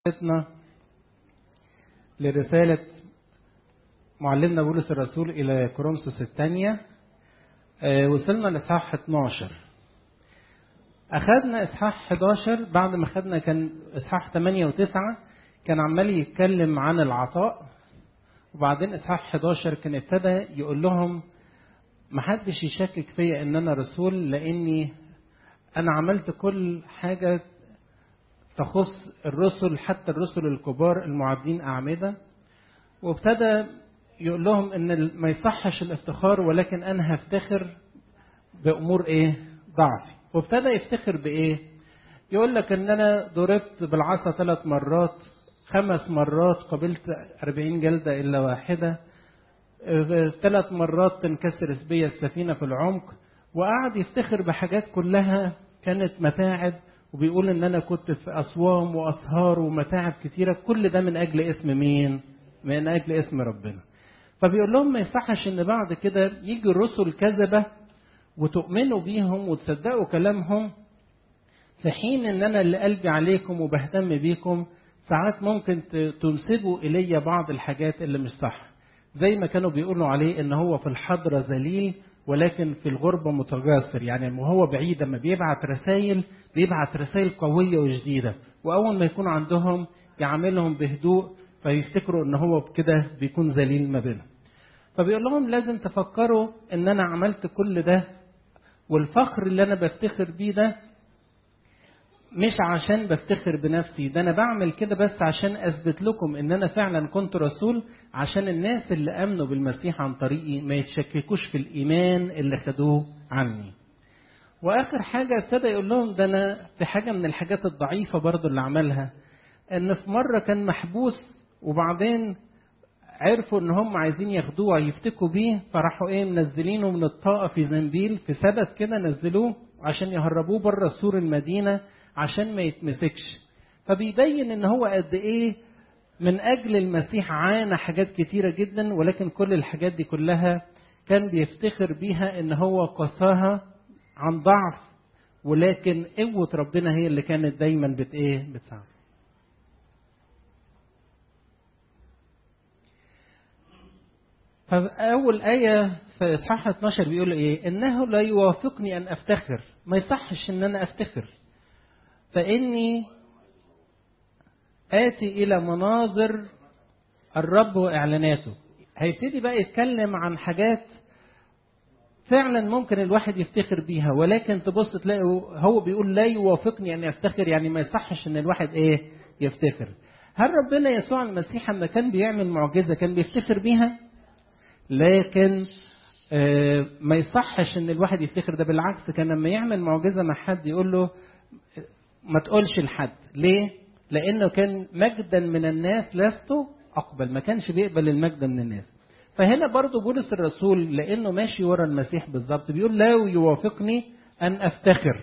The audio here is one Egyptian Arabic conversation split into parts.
قراءتنا لرسالة معلمنا بولس الرسول إلى كورنثوس الثانية آه، وصلنا لإصحاح 12 أخذنا إصحاح 11 بعد ما أخذنا كان إصحاح 8 و9 كان عمال يتكلم عن العطاء وبعدين إصحاح 11 كان ابتدى يقول لهم محدش يشكك فيا إن أنا رسول لأني أنا عملت كل حاجة تخص الرسل حتى الرسل الكبار المعدين أعمدة وابتدى يقول لهم ان ما يصحش الافتخار ولكن انا هفتخر بامور ايه ضعفي وابتدى يفتخر بايه يقول لك ان انا ضربت بالعصا ثلاث مرات خمس مرات قبلت أربعين جلدة إلا واحدة ثلاث مرات تنكسر بيا السفينة في العمق وقعد يفتخر بحاجات كلها كانت متاعب وبيقول ان انا كنت في اصوام واسهار ومتاعب كتيره كل ده من اجل اسم مين من اجل اسم ربنا فبيقول لهم ما يصحش ان بعد كده يجي الرسل كذبه وتؤمنوا بيهم وتصدقوا كلامهم في حين ان انا اللي قلبي عليكم وبهتم بيكم ساعات ممكن تنسبوا الي بعض الحاجات اللي مش صح زي ما كانوا بيقولوا عليه ان هو في الحضره ذليل ولكن في الغربة متجاسر يعني وهو بعيد لما بيبعت رسائل بيبعت رسائل قوية وجديدة وأول ما يكون عندهم يعاملهم بهدوء فيفتكروا ان هو كده بيكون ذليل ما بينهم فبيقول لهم لازم تفكروا ان انا عملت كل ده والفخر اللي انا بفتخر بيه ده مش عشان بفتخر بنفسي ده انا بعمل كده بس عشان اثبت لكم ان انا فعلا كنت رسول عشان الناس اللي امنوا بالمسيح عن طريقي ما يتشككوش في الايمان اللي خدوه عني واخر حاجه ابتدى يقول لهم ده انا في حاجه من الحاجات الضعيفه برضو اللي عملها ان في مره كان محبوس وبعدين عرفوا ان هم عايزين ياخدوه يفتكوا بيه فراحوا ايه منزلينه من الطاقه في زنبيل في سبت كده نزلوه عشان يهربوه بره سور المدينه عشان ما يتمسكش فبيبين ان هو قد ايه من اجل المسيح عانى حاجات كتيره جدا ولكن كل الحاجات دي كلها كان بيفتخر بيها ان هو قصاها عن ضعف ولكن قوه ربنا هي اللي كانت دايما بت ايه بتساعده فأول آية في إصحاح 12 بيقول إيه؟ إنه لا يوافقني أن أفتخر، ما يصحش إن أنا أفتخر. فإني آتي إلى مناظر الرب وإعلاناته. هيبتدي بقى يتكلم عن حاجات فعلا ممكن الواحد يفتخر بيها ولكن تبص تلاقي هو بيقول لا يوافقني أن أفتخر يعني ما يصحش إن الواحد إيه؟ يفتخر. هل ربنا يسوع المسيح لما كان بيعمل معجزة كان بيفتخر بيها؟ لكن ما يصحش ان الواحد يفتخر ده بالعكس كان لما يعمل معجزه مع حد يقول له ما تقولش لحد ليه لانه كان مجدا من الناس لست اقبل ما كانش بيقبل المجد من الناس فهنا برضو بولس الرسول لانه ماشي ورا المسيح بالظبط بيقول لا يوافقني ان افتخر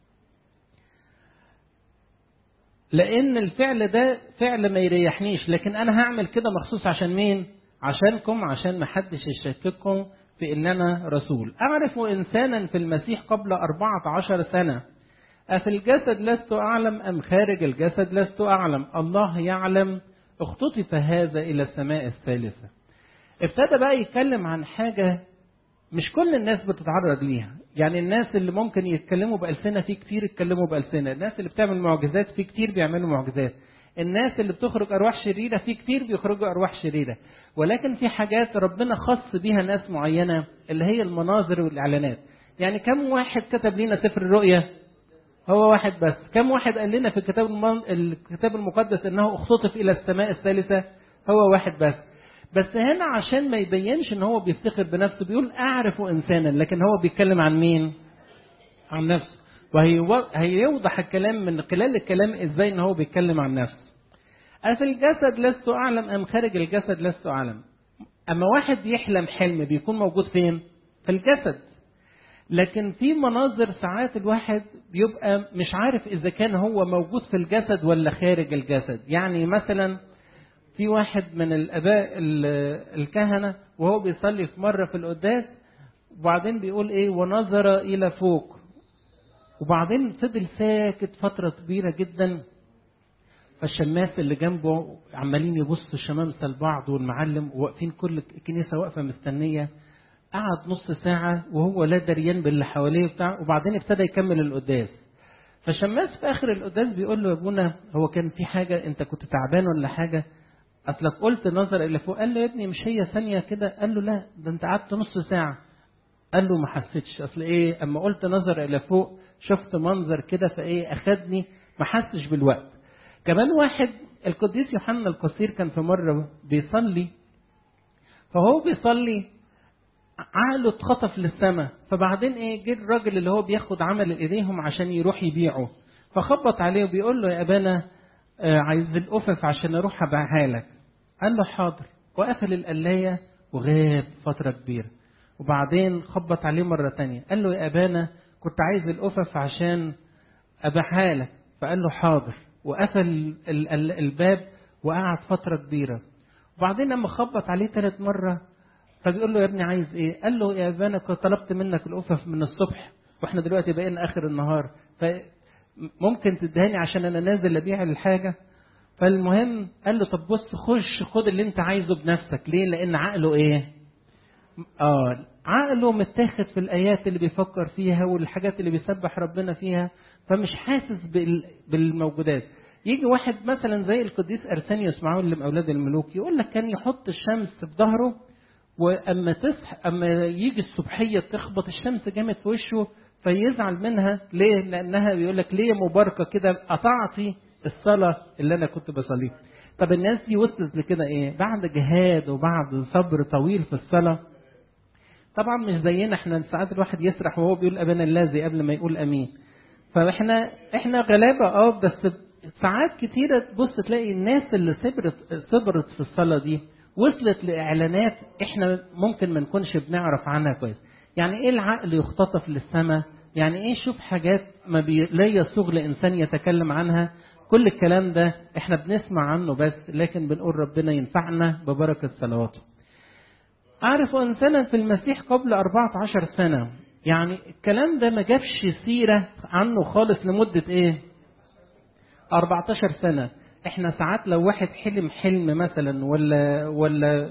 لان الفعل ده فعل ما يريحنيش لكن انا هعمل كده مخصوص عشان مين عشانكم عشان ما حدش يشكككم في ان انا رسول اعرف انسانا في المسيح قبل أربعة عشر سنة أفي الجسد لست أعلم أم خارج الجسد لست أعلم الله يعلم اختطف هذا إلى السماء الثالثة ابتدى بقى يتكلم عن حاجة مش كل الناس بتتعرض ليها يعني الناس اللي ممكن يتكلموا بألسنة في كتير يتكلموا بألسنة الناس اللي بتعمل معجزات في كتير بيعملوا معجزات الناس اللي بتخرج ارواح شريره في كتير بيخرجوا ارواح شريره ولكن في حاجات ربنا خص بيها ناس معينه اللي هي المناظر والاعلانات يعني كم واحد كتب لنا سفر الرؤيا هو واحد بس كم واحد قال لنا في الكتاب الكتاب المقدس انه اختطف الى السماء الثالثه هو واحد بس بس هنا عشان ما يبينش ان هو بيفتخر بنفسه بيقول اعرف انسانا لكن هو بيتكلم عن مين عن نفسه وهيوضح الكلام من خلال الكلام ازاي ان هو بيتكلم عن نفسه أفي الجسد لست أعلم أم خارج الجسد لست أعلم أما واحد يحلم حلم بيكون موجود فين في الجسد لكن في مناظر ساعات الواحد بيبقى مش عارف إذا كان هو موجود في الجسد ولا خارج الجسد يعني مثلا في واحد من الآباء الكهنة وهو بيصلي في مرة في القداس وبعدين بيقول إيه ونظر إلى فوق وبعدين فضل ساكت فترة كبيرة جدا فالشماس اللي جنبه عمالين يبصوا الشمامسة لبعض والمعلم واقفين كل الكنيسة واقفة مستنية قعد نص ساعة وهو لا دريان باللي حواليه بتاع وبعدين ابتدى يكمل القداس فالشماس في آخر القداس بيقول له يا ابونا هو كان في حاجة أنت كنت تعبان ولا حاجة أصلك قلت نظر إلى فوق قال له يا ابني مش هي ثانية كده قال له لا ده أنت قعدت نص ساعة قال له ما حسيتش أصل إيه أما قلت نظر إلى فوق شفت منظر كده فإيه أخدني ما حسش بالوقت كمان واحد القديس يوحنا القصير كان في مرة بيصلي فهو بيصلي عقله اتخطف للسماء فبعدين ايه جه الراجل اللي هو بياخد عمل ايديهم عشان يروح يبيعه فخبط عليه وبيقول له يا ابانا آه عايز الأفف عشان اروح ابيعها لك قال له حاضر وقفل القلايه وغاب فتره كبيره وبعدين خبط عليه مره تانية قال له يا ابانا كنت عايز الأفف عشان ابيعها لك فقال له حاضر وقفل الباب وقعد فتره كبيره وبعدين لما خبط عليه ثالث مره فبيقول له يا ابني عايز ايه؟ قال له يا ابانا كنت طلبت منك الأفف من الصبح واحنا دلوقتي بقينا اخر النهار فممكن تدهاني عشان انا نازل ابيع الحاجه فالمهم قال له طب بص خش خد اللي انت عايزه بنفسك ليه؟ لان عقله ايه؟ اه عقله متاخد في الايات اللي بيفكر فيها والحاجات اللي بيسبح ربنا فيها فمش حاسس بالموجودات يجي واحد مثلا زي القديس ارسانيوس معلم اولاد الملوك يقول لك كان يحط الشمس في ظهره واما تصحى اما يجي الصبحيه تخبط الشمس جامد في وشه فيزعل منها ليه؟ لانها بيقول لك ليه مباركه كده قطعتي الصلاه اللي انا كنت بصليها. طب الناس دي وصلت لكده ايه؟ بعد جهاد وبعد صبر طويل في الصلاه طبعا مش زينا احنا ساعات الواحد يسرح وهو بيقول ابانا الذي قبل ما يقول امين. فاحنا احنا غلابه اه بس ساعات كتيره تبص تلاقي الناس اللي صبرت صبرت في الصلاه دي وصلت لاعلانات احنا ممكن ما نكونش بنعرف عنها كويس يعني ايه العقل يختطف للسماء يعني ايه شوف حاجات ما بي... لا يسوغ لانسان يتكلم عنها كل الكلام ده احنا بنسمع عنه بس لكن بنقول ربنا ينفعنا ببركة صلواته أعرف إنسانا في المسيح قبل 14 سنة يعني الكلام ده ما جابش سيرة عنه خالص لمدة إيه 14 سنة احنا ساعات لو واحد حلم حلم مثلا ولا ولا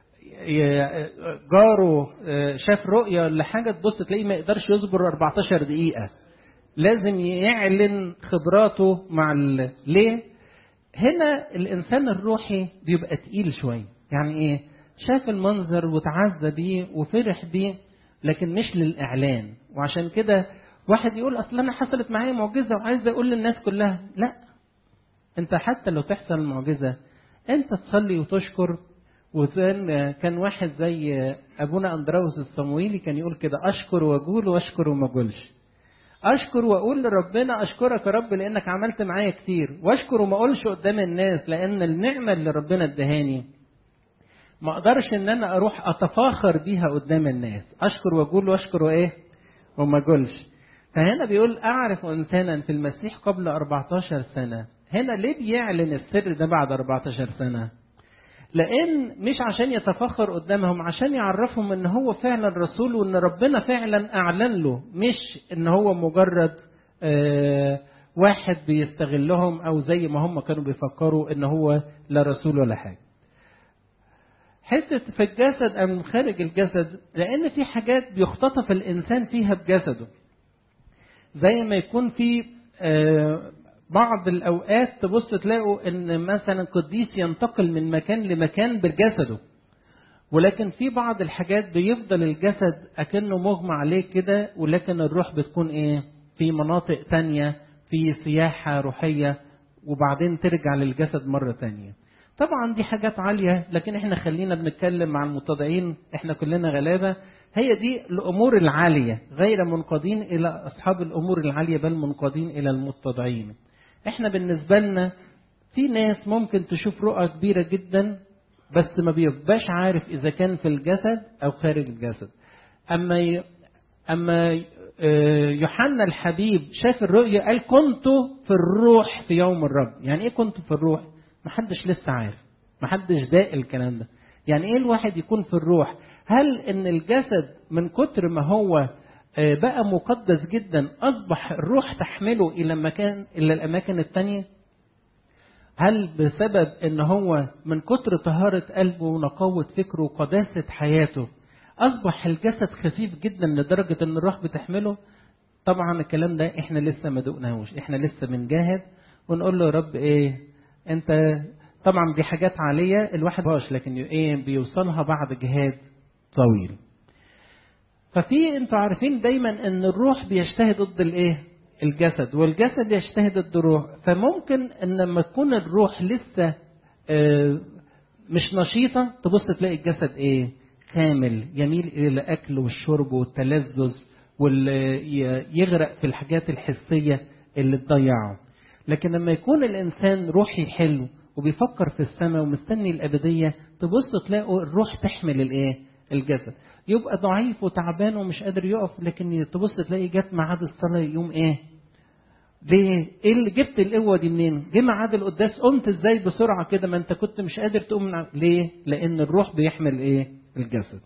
جاره شاف رؤية ولا حاجة تبص تلاقيه ما يقدرش يصبر 14 دقيقة لازم يعلن خبراته مع ال... ليه؟ هنا الإنسان الروحي بيبقى تقيل شوية يعني إيه؟ شاف المنظر وتعزى بيه وفرح بيه لكن مش للإعلان وعشان كده واحد يقول أصل أنا حصلت معايا معجزة وعايز أقول للناس كلها لا انت حتى لو تحصل معجزة انت تصلي وتشكر وكان كان واحد زي ابونا اندراوس الصمويلي كان يقول كده اشكر واقول واشكر وما اقولش اشكر واقول لربنا اشكرك يا رب لانك عملت معايا كتير واشكر وما اقولش قدام الناس لان النعمه اللي ربنا ادهاني ما اقدرش ان انا اروح اتفاخر بيها قدام الناس اشكر واقول واشكر وايه وما اقولش فهنا بيقول اعرف انسانا في المسيح قبل 14 سنه هنا ليه بيعلن السر ده بعد 14 سنة؟ لأن مش عشان يتفخر قدامهم عشان يعرفهم إن هو فعلا رسول وإن ربنا فعلا أعلن له مش إن هو مجرد آه واحد بيستغلهم أو زي ما هم كانوا بيفكروا إن هو لا رسول ولا حاجة. حتة في الجسد أم خارج الجسد لأن في حاجات بيختطف الإنسان فيها بجسده. زي ما يكون في آه بعض الأوقات تبص تلاقوا إن مثلا قديس ينتقل من مكان لمكان بجسده ولكن في بعض الحاجات بيفضل الجسد أكنه مغمى عليه كده ولكن الروح بتكون إيه في مناطق تانية في سياحة روحية وبعدين ترجع للجسد مرة تانية طبعا دي حاجات عالية لكن احنا خلينا بنتكلم مع المتضعين احنا كلنا غلابة هي دي الأمور العالية غير منقادين إلى أصحاب الأمور العالية بل منقادين إلى المتضعين احنا بالنسبة لنا في ناس ممكن تشوف رؤى كبيرة جدا بس ما بيبقاش عارف إذا كان في الجسد أو خارج الجسد أما ي... أما يوحنا الحبيب شاف الرؤية قال كنت في الروح في يوم الرب يعني إيه كنت في الروح محدش لسه عارف محدش داق الكلام ده يعني إيه الواحد يكون في الروح هل إن الجسد من كتر ما هو بقى مقدس جدا أصبح الروح تحمله إلى مكان إلى الأماكن التانية هل بسبب ان هو من كتر طهارة قلبه ونقاوة فكره وقداسة حياته اصبح الجسد خفيف جدا لدرجة ان الروح بتحمله طبعا الكلام ده احنا لسه ما دقناهوش احنا لسه بنجاهد ونقول له يا رب ايه انت طبعا دي حاجات عالية الواحد باش لكن ايه بيوصلها بعد جهاد طويل ففي انتوا عارفين دايما ان الروح بيجتهد ضد الايه الجسد والجسد يجتهد ضد الروح فممكن ان لما تكون الروح لسه اه مش نشيطة تبص تلاقي الجسد ايه كامل يميل الى الاكل والشرب والتلذذ ويغرق في الحاجات الحسية اللي تضيعه لكن لما يكون الانسان روحي حلو وبيفكر في السماء ومستني الابدية تبص تلاقوا الروح تحمل الايه الجسد يبقى ضعيف وتعبان ومش قادر يقف لكن تبص تلاقي جت ميعاد الصلاه يقوم ايه؟ ليه؟ ايه اللي جبت القوه دي منين؟ جه ميعاد القداس قمت ازاي بسرعه كده ما انت كنت مش قادر تقوم من ليه؟ لان الروح بيحمل ايه؟ الجسد.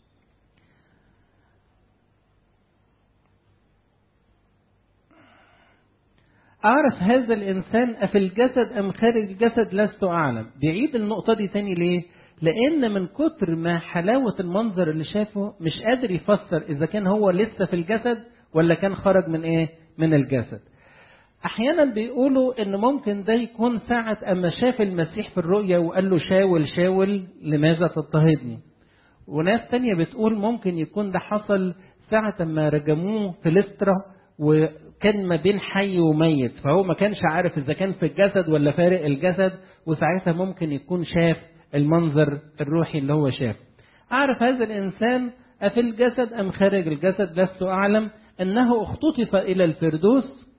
أعرف هذا الإنسان أفي الجسد أم خارج الجسد لست أعلم بيعيد النقطة دي تاني ليه لأن من كتر ما حلاوة المنظر اللي شافه مش قادر يفسر إذا كان هو لسه في الجسد ولا كان خرج من إيه من الجسد أحيانا بيقولوا إن ممكن ده يكون ساعة أما شاف المسيح في الرؤيا وقال له شاول شاول لماذا تضطهدني وناس تانية بتقول ممكن يكون ده حصل ساعة ما رجموه في لسترا وكان ما بين حي وميت فهو ما كانش عارف إذا كان في الجسد ولا فارق الجسد وساعتها ممكن يكون شاف المنظر الروحي اللي هو شافه أعرف هذا الإنسان أفي الجسد أم خارج الجسد لست أعلم أنه اختطف إلى الفردوس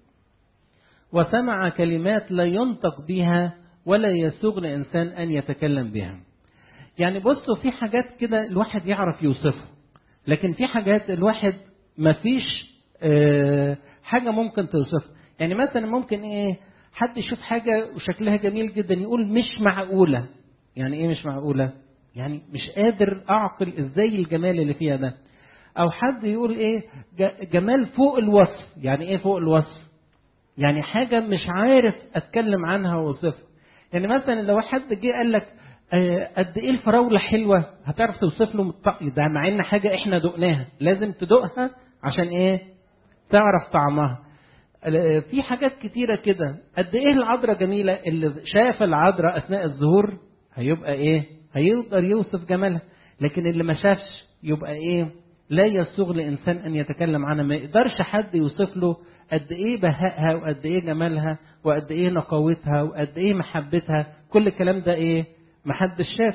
وسمع كلمات لا ينطق بها ولا يسوغ لإنسان أن يتكلم بها يعني بصوا في حاجات كده الواحد يعرف يوصفها لكن في حاجات الواحد ما فيش اه حاجة ممكن توصفها يعني مثلا ممكن ايه حد يشوف حاجة وشكلها جميل جدا يقول مش معقولة يعني ايه مش معقولة يعني مش قادر اعقل ازاي الجمال اللي فيها ده او حد يقول ايه جمال فوق الوصف يعني ايه فوق الوصف يعني حاجة مش عارف اتكلم عنها واوصفها يعني مثلا لو حد جه قال لك قد ايه الفراولة حلوة هتعرف توصف له ده مع ان حاجة احنا دقناها لازم تدوقها عشان ايه تعرف طعمها في حاجات كتيرة كده قد ايه العذراء جميلة اللي شاف العذراء اثناء الظهور هيبقى ايه هيقدر يوصف جمالها لكن اللي ما شافش يبقى ايه لا يسوغ لانسان ان يتكلم عنها ما يقدرش حد يوصف له قد ايه بهائها وقد ايه جمالها وقد ايه نقاوتها وقد ايه محبتها كل الكلام ده ايه محدش شاف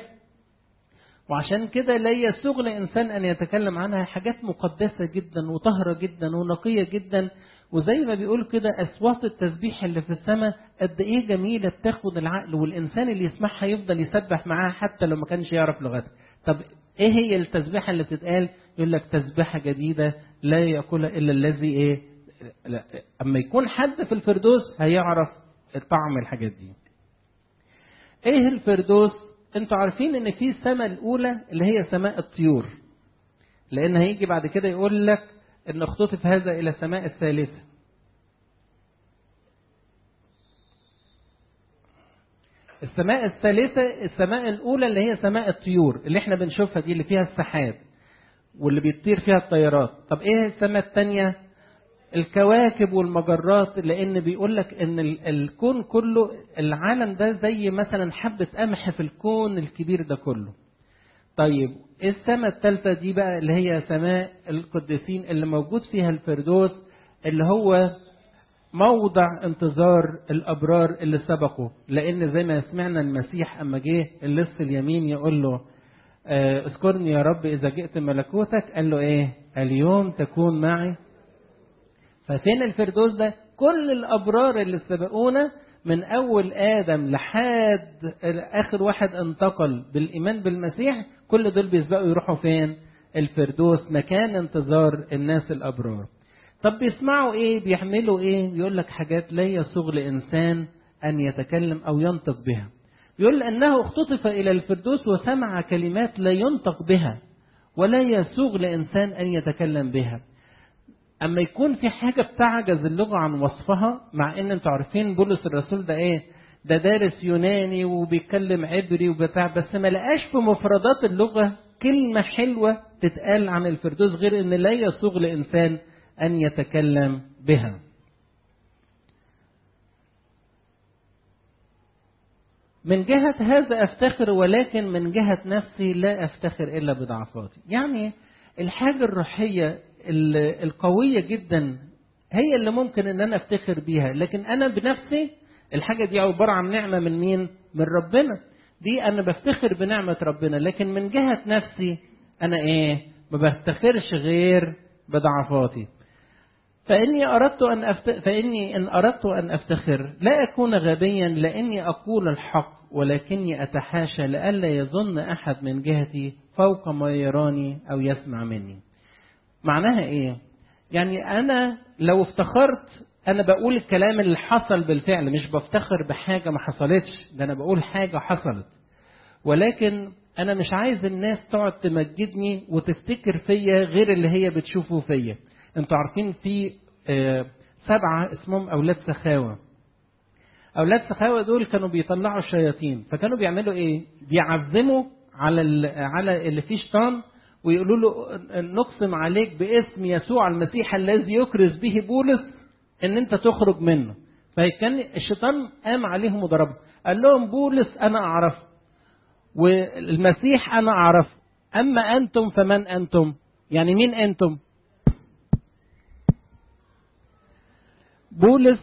وعشان كده لا يسوغ لإنسان أن يتكلم عنها حاجات مقدسة جدا وطهرة جدا ونقية جدا وزي ما بيقول كده أصوات التسبيح اللي في السماء قد إيه جميلة بتاخد العقل والإنسان اللي يسمعها يفضل يسبح معاها حتى لو ما كانش يعرف لغتها طب إيه هي التسبيحة اللي بتتقال يقول لك تسبيحة جديدة لا يأكلها إلا الذي إيه لا. أما يكون حد في الفردوس هيعرف طعم الحاجات دي إيه الفردوس انتوا عارفين ان في السماء الاولى اللي هي سماء الطيور لان هيجي بعد كده يقول لك ان اختطف هذا الى السماء الثالثه السماء الثالثه السماء الاولى اللي هي سماء الطيور اللي احنا بنشوفها دي اللي فيها السحاب واللي بيطير فيها الطيارات طب ايه السماء الثانيه الكواكب والمجرات لان بيقول لك ان الكون كله العالم ده زي مثلا حبه قمح في الكون الكبير ده كله طيب السماء الثالثه دي بقى اللي هي سماء القديسين اللي موجود فيها الفردوس اللي هو موضع انتظار الابرار اللي سبقوا لان زي ما سمعنا المسيح اما جه اللص اليمين يقول له اذكرني يا رب اذا جئت ملكوتك قال له ايه اليوم تكون معي ففين الفردوس ده كل الابرار اللي سبقونا من اول ادم لحد اخر واحد انتقل بالايمان بالمسيح كل دول بيسبقوا يروحوا فين الفردوس مكان انتظار الناس الابرار طب بيسمعوا ايه بيعملوا ايه يقول لك حاجات لا يسوغ لانسان ان يتكلم او ينطق بها يقول انه اختطف الى الفردوس وسمع كلمات لا ينطق بها ولا يسوغ لانسان ان يتكلم بها اما يكون في حاجه بتعجز اللغه عن وصفها مع ان انتوا عارفين بولس الرسول ده ايه ده دارس يوناني وبيتكلم عبري وبتاع بس ما لقاش في مفردات اللغة كلمة حلوة تتقال عن الفردوس غير ان لا يسوغ لإنسان أن يتكلم بها من جهة هذا أفتخر ولكن من جهة نفسي لا أفتخر إلا بضعفاتي يعني الحاجة الروحية القوية جدا هي اللي ممكن ان انا افتخر بيها لكن انا بنفسي الحاجة دي عبارة عن نعمة من مين من ربنا دي انا بفتخر بنعمة ربنا لكن من جهة نفسي انا ايه ما بفتخرش غير بضعفاتي فاني اردت ان أفت... فاني ان اردت ان افتخر لا اكون غبيا لاني اقول الحق ولكني اتحاشى لئلا يظن احد من جهتي فوق ما يراني او يسمع مني معناها ايه يعني انا لو افتخرت انا بقول الكلام اللي حصل بالفعل مش بفتخر بحاجه ما حصلتش ده انا بقول حاجه حصلت ولكن انا مش عايز الناس تقعد تمجدني وتفتكر فيا غير اللي هي بتشوفه فيا انتوا عارفين في سبعه اسمهم اولاد سخاوه اولاد سخاوه دول كانوا بيطلعوا الشياطين فكانوا بيعملوا ايه بيعزموا على على اللي فيه شيطان ويقولوا له نقسم عليك باسم يسوع المسيح الذي يكرز به بولس ان انت تخرج منه فكان الشيطان قام عليهم وضربهم قال لهم بولس انا اعرفه والمسيح انا اعرفه اما انتم فمن انتم يعني مين انتم بولس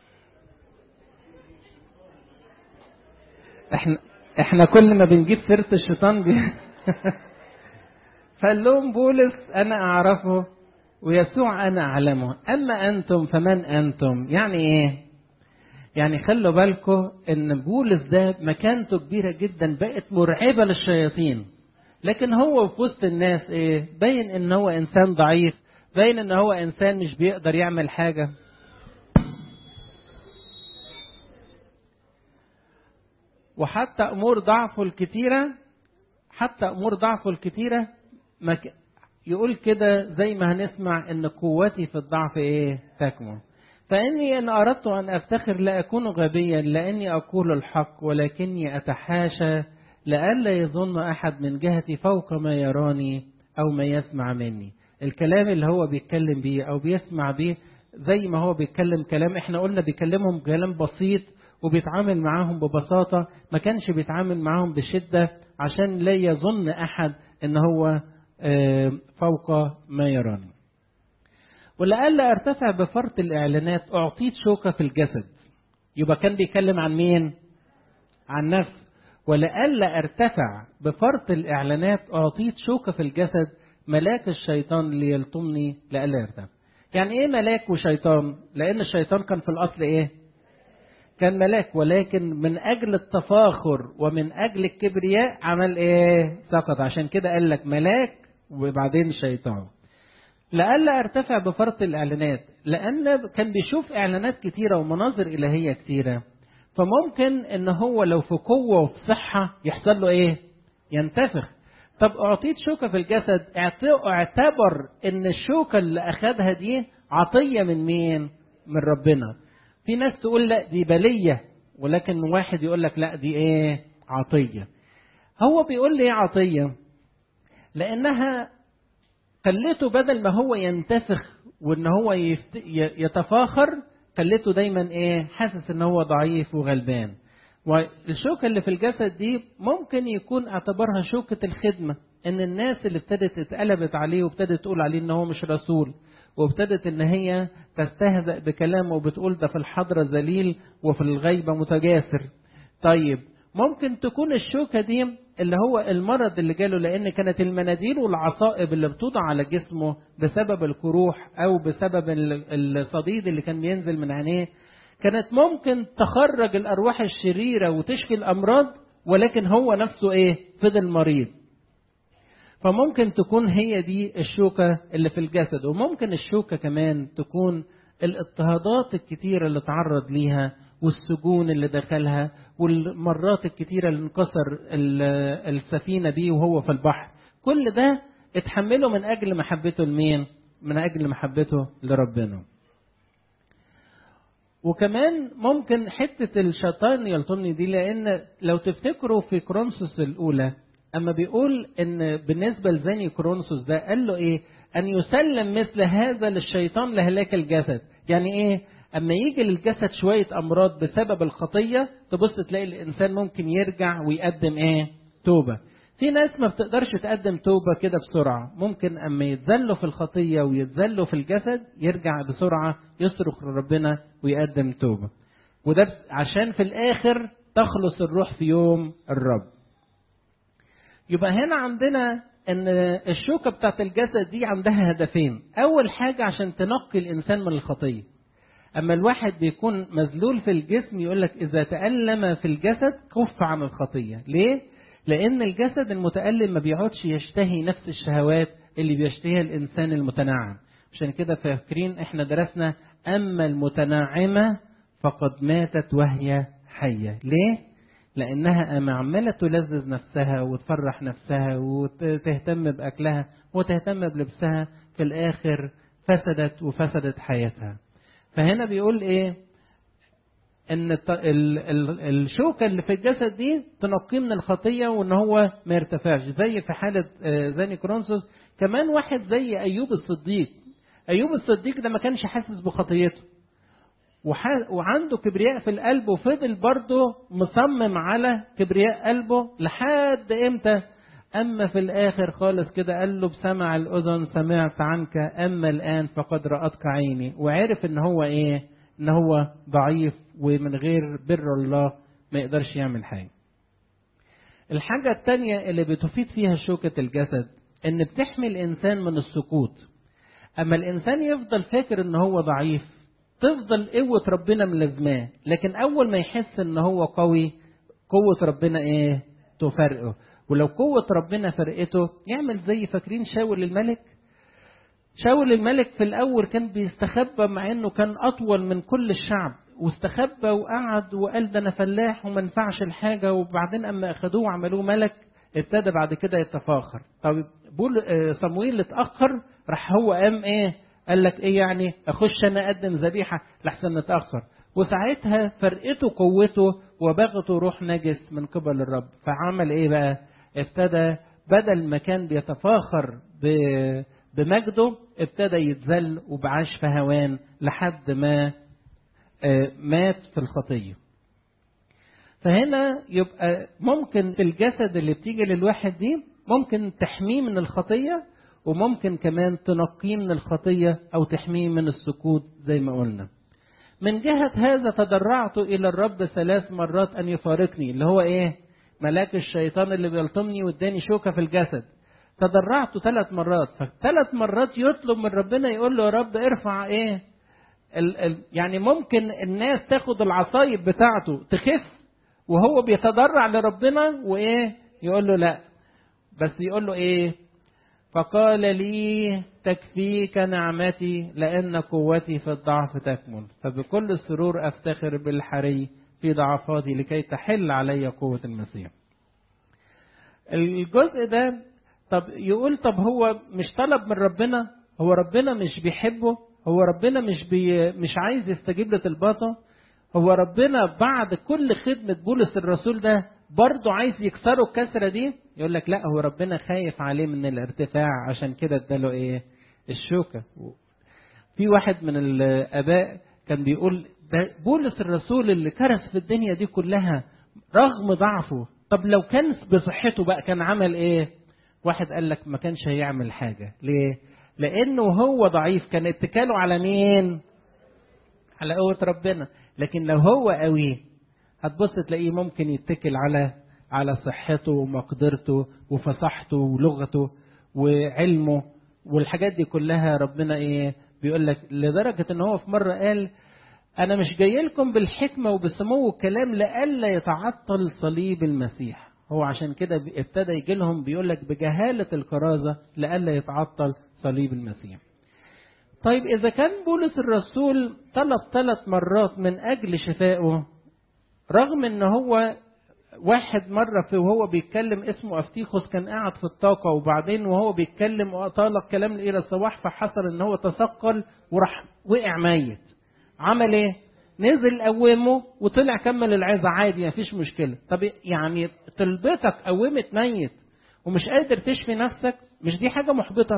احنا احنا كل ما بنجيب سيره الشيطان دي فقال لهم بولس انا اعرفه ويسوع انا اعلمه اما انتم فمن انتم يعني ايه يعني خلوا بالكم ان بولس ده مكانته كبيره جدا بقت مرعبه للشياطين لكن هو في وسط الناس ايه باين ان هو انسان ضعيف باين ان هو انسان مش بيقدر يعمل حاجه وحتى امور ضعفه الكتيره حتى امور ضعفه الكتيره مك... يقول كده زي ما هنسمع ان قوتي في الضعف ايه تكمن فاني ان اردت ان افتخر لا اكون غبيا لاني اقول الحق ولكني اتحاشى لئلا يظن احد من جهتي فوق ما يراني او ما يسمع مني الكلام اللي هو بيتكلم بيه او بيسمع بيه زي ما هو بيتكلم كلام احنا قلنا بيكلمهم كلام بسيط وبيتعامل معاهم ببساطة ما كانش بيتعامل معاهم بشدة عشان لا يظن أحد إن هو فوق ما يراني ولألا ارتفع بفرط الإعلانات أعطيت شوكة في الجسد يبقى كان بيتكلم عن مين عن نفسه ولألا ارتفع بفرط الإعلانات أعطيت شوكة في الجسد ملاك الشيطان ليلطمني لألا يرتفع يعني إيه ملاك وشيطان لأن الشيطان كان في الأصل إيه كان ملاك ولكن من أجل التفاخر ومن أجل الكبرياء عمل إيه سقط عشان كده قال لك ملاك وبعدين شيطان لألا ارتفع بفرط الإعلانات لأن كان بيشوف إعلانات كتيرة ومناظر إلهية كتيرة فممكن إن هو لو في قوة وفي صحة يحصل له إيه ينتفخ طب أعطيت شوكة في الجسد اعتبر إن الشوكة اللي أخدها دي عطية من مين من ربنا في ناس تقول لا دي بلية ولكن واحد يقول لك لا دي ايه عطية هو بيقول لي ايه عطية لانها خليته بدل ما هو ينتفخ وان هو يفت... يتفاخر خليته دايما ايه حاسس ان هو ضعيف وغلبان والشوكة اللي في الجسد دي ممكن يكون اعتبرها شوكة الخدمة ان الناس اللي ابتدت اتقلبت عليه وابتدت تقول عليه ان هو مش رسول وابتدت ان هي تستهزأ بكلامه وبتقول ده في الحضرة ذليل وفي الغيبة متجاسر طيب ممكن تكون الشوكة دي اللي هو المرض اللي جاله لان كانت المناديل والعصائب اللي بتوضع على جسمه بسبب القروح او بسبب الصديد اللي كان بينزل من عينيه كانت ممكن تخرج الارواح الشريرة وتشفي الامراض ولكن هو نفسه ايه فضل مريض فممكن تكون هي دي الشوكة اللي في الجسد وممكن الشوكة كمان تكون الاضطهادات الكتيرة اللي تعرض ليها والسجون اللي دخلها والمرات الكتيرة اللي انكسر السفينة بيه وهو في البحر كل ده اتحمله من أجل محبته لمين من أجل محبته لربنا وكمان ممكن حتة الشيطان يلطمني دي لأن لو تفتكروا في كرونسوس الأولى أما بيقول إن بالنسبة لزاني كرونسوس ده قال له إيه؟ أن يسلم مثل هذا للشيطان لهلاك الجسد، يعني إيه؟ أما يجي للجسد شوية أمراض بسبب الخطية تبص تلاقي الإنسان ممكن يرجع ويقدم إيه؟ توبة. في ناس ما بتقدرش تقدم توبة كده بسرعة، ممكن أما يتذلوا في الخطية ويتذلوا في الجسد يرجع بسرعة يصرخ لربنا ويقدم توبة. وده عشان في الآخر تخلص الروح في يوم الرب. يبقى هنا عندنا ان الشوكه بتاعت الجسد دي عندها هدفين اول حاجه عشان تنقي الانسان من الخطيه اما الواحد بيكون مذلول في الجسم يقول لك اذا تالم في الجسد كف عن الخطيه ليه لان الجسد المتالم ما بيقعدش يشتهي نفس الشهوات اللي بيشتهيها الانسان المتنعم عشان كده فاكرين احنا درسنا اما المتنعمه فقد ماتت وهي حيه ليه لأنها أما عمالة تلذذ نفسها وتفرح نفسها وتهتم بأكلها وتهتم بلبسها في الآخر فسدت وفسدت حياتها فهنا بيقول إيه ان ال ال الشوكه اللي في الجسد دي تنقيه من الخطيه وان هو ما يرتفعش زي في حاله زاني كرونسوس كمان واحد زي ايوب الصديق ايوب الصديق ده ما كانش حاسس بخطيته وعنده كبرياء في القلب وفضل برضه مصمم على كبرياء قلبه لحد امتى اما في الاخر خالص كده قال له بسمع الاذن سمعت عنك اما الان فقد راتك عيني وعرف ان هو ايه ان هو ضعيف ومن غير بر الله ما يقدرش يعمل حاجه الحاجه الثانيه اللي بتفيد فيها شوكه الجسد ان بتحمي الانسان من السقوط اما الانسان يفضل فاكر ان هو ضعيف تفضل قوة ربنا ملازماه لكن أول ما يحس إن هو قوي قوة ربنا إيه؟ تفرقه ولو قوة ربنا فرقته يعمل زي فاكرين شاول الملك شاول الملك في الأول كان بيستخبى مع إنه كان أطول من كل الشعب واستخبى وقعد وقال ده أنا فلاح وما ينفعش الحاجة وبعدين أما أخدوه وعملوه ملك ابتدى بعد كده يتفاخر طب بول صمويل اتأخر راح هو قام إيه؟ قال لك ايه يعني اخش انا اقدم ذبيحه لحسن نتاخر وساعتها فرقته قوته وبغته روح نجس من قبل الرب فعمل ايه بقى ابتدى بدل ما كان بيتفاخر بمجده ابتدى يتذل وبعاش في هوان لحد ما مات في الخطيه فهنا يبقى ممكن في الجسد اللي بتيجي للواحد دي ممكن تحميه من الخطيه وممكن كمان تنقيه من الخطية أو تحميه من السكوت زي ما قلنا من جهة هذا تضرعت إلى الرب ثلاث مرات أن يفارقني اللي هو إيه ملاك الشيطان اللي بيلطمني واداني شوكة في الجسد تضرعت ثلاث مرات فثلاث مرات يطلب من ربنا يقول له يا رب ارفع ايه ال ال يعني ممكن الناس تاخد العصايب بتاعته تخف وهو بيتضرع لربنا وايه يقول له لا بس يقول له ايه فقال لي تكفيك نعمتي لأن قوتي في الضعف تكمن فبكل سرور أفتخر بالحري في ضعفاتي لكي تحل علي قوة المسيح الجزء ده طب يقول طب هو مش طلب من ربنا هو ربنا مش بيحبه هو ربنا مش بي مش عايز يستجيب لطلباته هو ربنا بعد كل خدمة بولس الرسول ده برضه عايز يكسروا الكسرة دي يقول لك لا هو ربنا خايف عليه من الارتفاع عشان كده اداله ايه الشوكة في واحد من الاباء كان بيقول ده بولس الرسول اللي كرس في الدنيا دي كلها رغم ضعفه طب لو كان بصحته بقى كان عمل ايه واحد قال لك ما كانش هيعمل حاجة ليه لانه هو ضعيف كان اتكاله على مين على قوة ربنا لكن لو هو قوي هتبص تلاقيه ممكن يتكل على على صحته ومقدرته وفصاحته ولغته وعلمه والحاجات دي كلها ربنا ايه بيقول لك لدرجة ان هو في مرة قال انا مش جاي لكم بالحكمة وبسمو الكلام لألا يتعطل صليب المسيح هو عشان كده ابتدى يجي لهم بيقول لك بجهالة الكرازة لألا يتعطل صليب المسيح طيب إذا كان بولس الرسول طلب ثلاث مرات من أجل شفائه رغم ان هو واحد مرة في وهو بيتكلم اسمه أفتيخوس كان قاعد في الطاقة وبعدين وهو بيتكلم وطالق كلام إلى الصباح فحصل إن هو تثقل وراح وقع ميت. عمل إيه؟ نزل قومه وطلع كمل العظة عادي مفيش مشكلة طب يعني طلبتك قومت ميت ومش قادر تشفي نفسك مش دي حاجة محبطة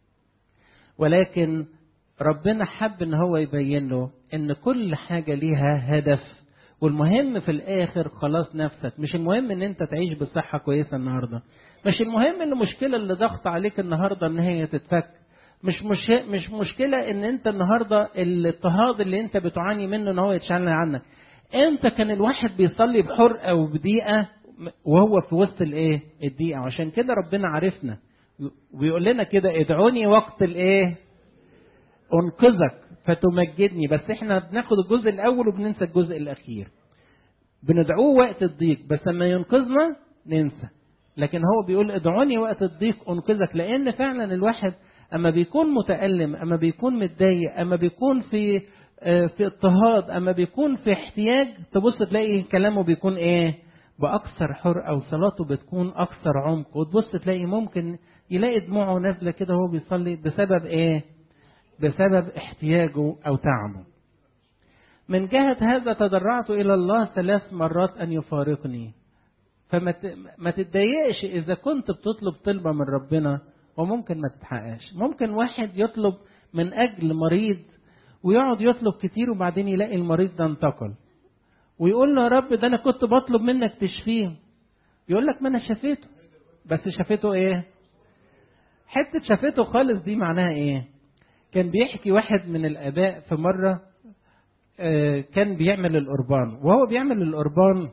ولكن ربنا حب ان هو يبين له ان كل حاجة ليها هدف والمهم في الاخر خلاص نفسك مش المهم ان انت تعيش بصحة كويسة النهاردة مش المهم ان المشكلة اللي ضغط عليك النهاردة ان هي تتفك مش مش مش مشكلة ان انت النهاردة الاضطهاد اللي انت بتعاني منه ان هو يتشال عنك امتى كان الواحد بيصلي بحرقة وبدقيقة وهو في وسط الايه الدقيقة عشان كده ربنا عرفنا وبيقول لنا كده ادعوني وقت الايه انقذك فتمجدني بس احنا بناخد الجزء الاول وبننسى الجزء الاخير بندعوه وقت الضيق بس لما ينقذنا ننسى لكن هو بيقول ادعوني وقت الضيق انقذك لان فعلا الواحد اما بيكون متالم اما بيكون متضايق اما بيكون في في اضطهاد اما بيكون في احتياج تبص تلاقي كلامه بيكون ايه باكثر حرقه وصلاته بتكون اكثر عمق وتبص تلاقي ممكن يلاقي دموعه نازله كده وهو بيصلي بسبب ايه بسبب احتياجه او تعبه من جهة هذا تضرعت إلى الله ثلاث مرات أن يفارقني فما ما تتضايقش إذا كنت بتطلب طلبة من ربنا وممكن ما تتحققش ممكن واحد يطلب من أجل مريض ويقعد يطلب كتير وبعدين يلاقي المريض ده انتقل ويقول له يا رب ده أنا كنت بطلب منك تشفيه يقول لك ما أنا شفيته بس شفيته إيه حتة شفيته خالص دي معناها إيه كان بيحكي واحد من الآباء في مرة كان بيعمل القربان وهو بيعمل القربان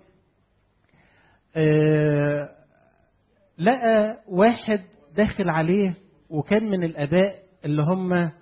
لقى واحد داخل عليه وكان من الآباء اللي هم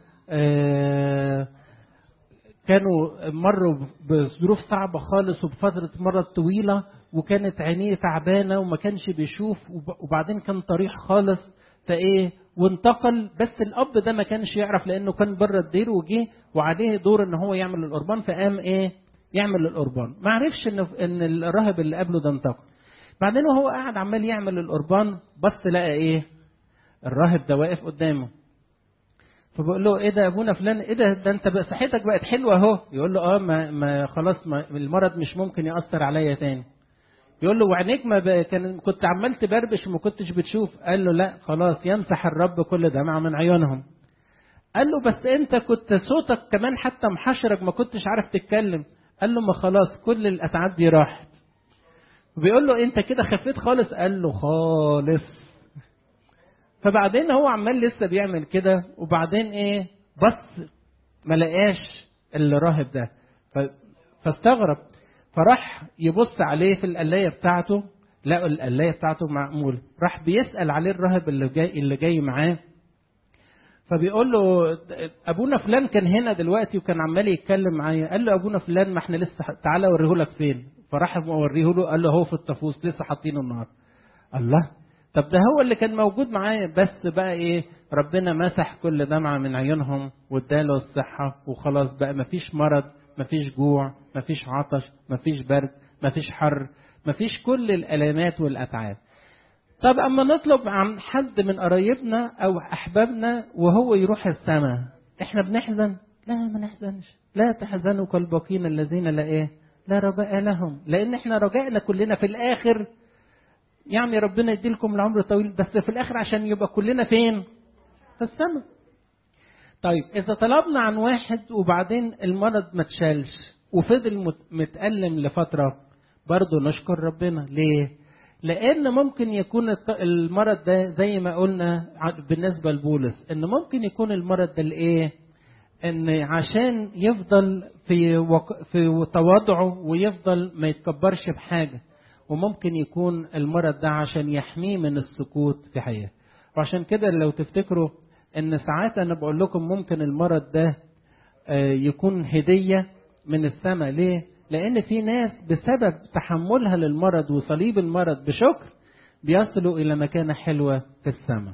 كانوا مروا بظروف صعبة خالص وبفترة مرض طويلة وكانت عينيه تعبانة وما كانش بيشوف وبعدين كان طريح خالص فايه وانتقل بس الاب ده ما كانش يعرف لانه كان بره الدير وجه وعليه دور ان هو يعمل القربان فقام ايه يعمل القربان ما عرفش ان ان الراهب اللي قبله ده انتقل بعدين وهو قاعد عمال يعمل القربان بص لقى ايه الراهب ده واقف قدامه فبقول له ايه ده يا ابونا فلان ايه ده ده انت بقى صحتك بقت حلوه اهو يقول له اه ما, ما خلاص ما المرض مش ممكن ياثر عليا تاني يقول له وعينيك ما ب... كان كنت عمال تبربش وما كنتش بتشوف قال له لا خلاص يمسح الرب كل دمعة من عيونهم قال له بس انت كنت صوتك كمان حتى محشرك ما كنتش عارف تتكلم قال له ما خلاص كل الاتعاب دي راحت بيقول له انت كده خفيت خالص قال له خالص فبعدين هو عمال لسه بيعمل كده وبعدين ايه بس ما لقاش الراهب ده ف... فاستغرب فراح يبص عليه في القلاية بتاعته لقوا القلاية بتاعته معمولة راح بيسأل عليه الراهب اللي جاي اللي جاي معاه فبيقول له ابونا فلان كان هنا دلوقتي وكان عمال يتكلم معايا قال له ابونا فلان ما احنا لسه تعالى اوريه لك فين فراح موريه له قال له هو في الطفوس لسه حاطينه النهار الله طب ده هو اللي كان موجود معايا بس بقى ايه ربنا مسح كل دمعة من عيونهم واداله الصحة وخلاص بقى مفيش مرض مفيش جوع مفيش عطش مفيش برد مفيش حر مفيش كل الالامات والاتعاب طب اما نطلب عن حد من قرايبنا او احبابنا وهو يروح السماء احنا بنحزن لا ما نحزنش لا تحزنوا كالباقين الذين لا ايه لا رجاء لهم لان احنا رجائنا كلنا في الاخر يعني ربنا يدي لكم العمر طويل بس في الاخر عشان يبقى كلنا فين في السماء طيب إذا طلبنا عن واحد وبعدين المرض ما اتشالش وفضل متألم لفترة برضه نشكر ربنا ليه؟ لأن ممكن يكون المرض ده زي ما قلنا بالنسبة لبولس إن ممكن يكون المرض ده الإيه؟ إن عشان يفضل في وق... في تواضعه ويفضل ما يتكبرش بحاجة وممكن يكون المرض ده عشان يحميه من السكوت في حياته وعشان كده لو تفتكروا ان ساعات انا بقول لكم ممكن المرض ده يكون هديه من السماء ليه لان في ناس بسبب تحملها للمرض وصليب المرض بشكر بيصلوا الى مكانه حلوه في السماء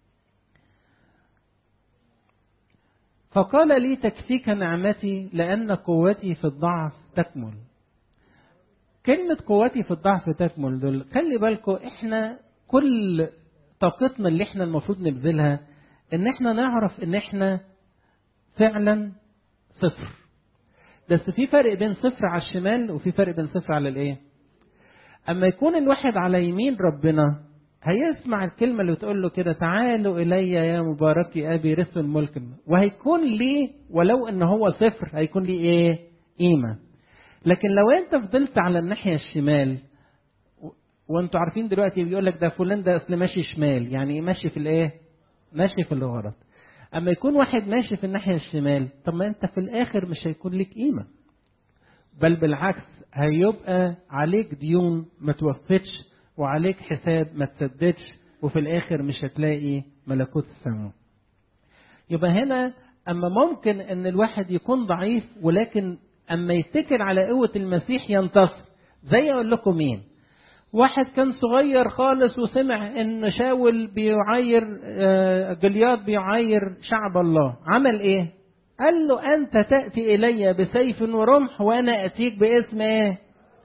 فقال لي تكفيك نعمتي لان قوتي في الضعف تكمل كلمة قوتي في الضعف تكمل دول خلي بالكم احنا كل طاقتنا اللي احنا المفروض نبذلها ان احنا نعرف ان احنا فعلا صفر بس في فرق بين صفر على الشمال وفي فرق بين صفر على الايه اما يكون الواحد على يمين ربنا هيسمع الكلمة اللي بتقول له كده تعالوا إلي يا مبارك أبي رث الملك وهيكون ليه ولو إن هو صفر هيكون ليه إيه؟ قيمة. لكن لو أنت فضلت على الناحية الشمال وأنتوا عارفين دلوقتي بيقول لك ده فلان ده أصل ماشي شمال يعني ماشي في الإيه؟ ماشي في الغلط. أما يكون واحد ماشي في الناحية الشمال طب ما أنت في الآخر مش هيكون لك قيمة. بل بالعكس هيبقى عليك ديون ما توفتش وعليك حساب ما تسددش وفي الاخر مش هتلاقي ملكوت السماء يبقى هنا اما ممكن ان الواحد يكون ضعيف ولكن اما يتكل على قوة المسيح ينتصر زي اقول لكم مين واحد كان صغير خالص وسمع ان شاول بيعاير جلياد بيعاير شعب الله عمل ايه قال له انت تأتي الي بسيف ورمح وانا اتيك باسم ايه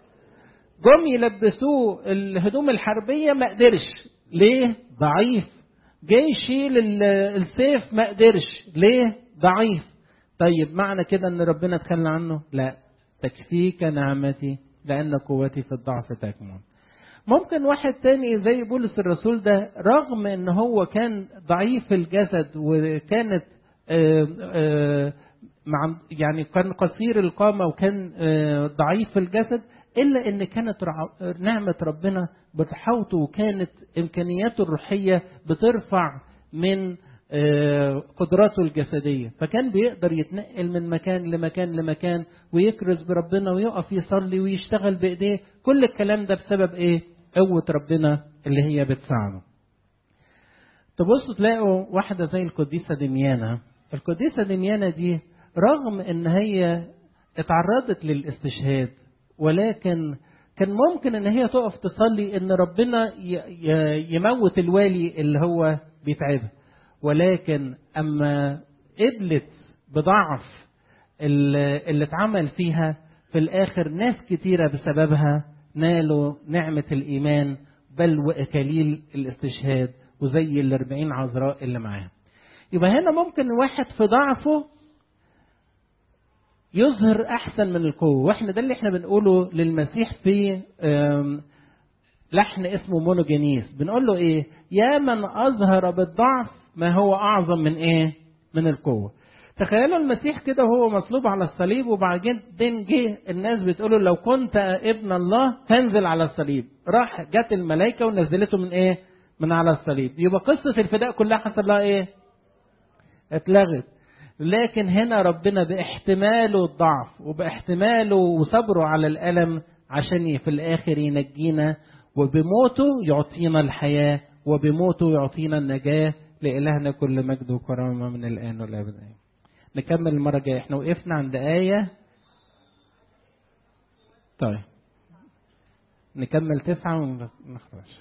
جم يلبسوه الهدوم الحربية ما قدرش ليه ضعيف جاي يشيل السيف ما قدرش ليه ضعيف طيب معنى كده ان ربنا تخلى عنه لا تكفيك نعمتي لان قوتي في الضعف تكمن ممكن واحد تاني زي بولس الرسول ده رغم ان هو كان ضعيف الجسد وكانت آآ آآ مع يعني كان قصير القامة وكان ضعيف الجسد إلا إن كانت نعمة ربنا بتحوطه وكانت إمكانياته الروحية بترفع من قدراته الجسدية فكان بيقدر يتنقل من مكان لمكان لمكان ويكرز بربنا ويقف يصلي ويشتغل بإيديه كل الكلام ده بسبب إيه قوة ربنا اللي هي بتساعده تبصوا تلاقوا واحدة زي القديسة دميانة القديسة دميانة دي رغم ان هي اتعرضت للاستشهاد ولكن كان ممكن ان هي تقف تصلي ان ربنا يموت الوالي اللي هو بيتعبها ولكن اما قبلت بضعف اللي اتعمل فيها في الاخر ناس كتيره بسببها نالوا نعمه الايمان بل واكاليل الاستشهاد وزي الاربعين عذراء اللي معاها يبقى هنا ممكن واحد في ضعفه يظهر احسن من القوه واحنا ده اللي احنا بنقوله للمسيح في لحن اسمه مونوجينيس بنقول له ايه يا من اظهر بالضعف ما هو اعظم من ايه من القوه تخيلوا المسيح كده وهو مصلوب على الصليب وبعدين جه الناس بتقول لو كنت ابن الله فانزل على الصليب راح جت الملائكه ونزلته من ايه من على الصليب يبقى قصه الفداء كلها حصل لها ايه اتلغت لكن هنا ربنا باحتماله الضعف وباحتماله وصبره على الألم عشان في الآخر ينجينا وبموته يعطينا الحياة وبموته يعطينا النجاة لإلهنا كل مجد وكرامة من الآن والأبد نكمل المرة الجاية احنا وقفنا عند آية طيب نكمل تسعة ونخرج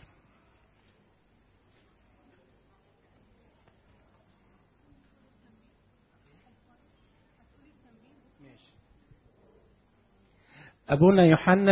أبونا يوحنا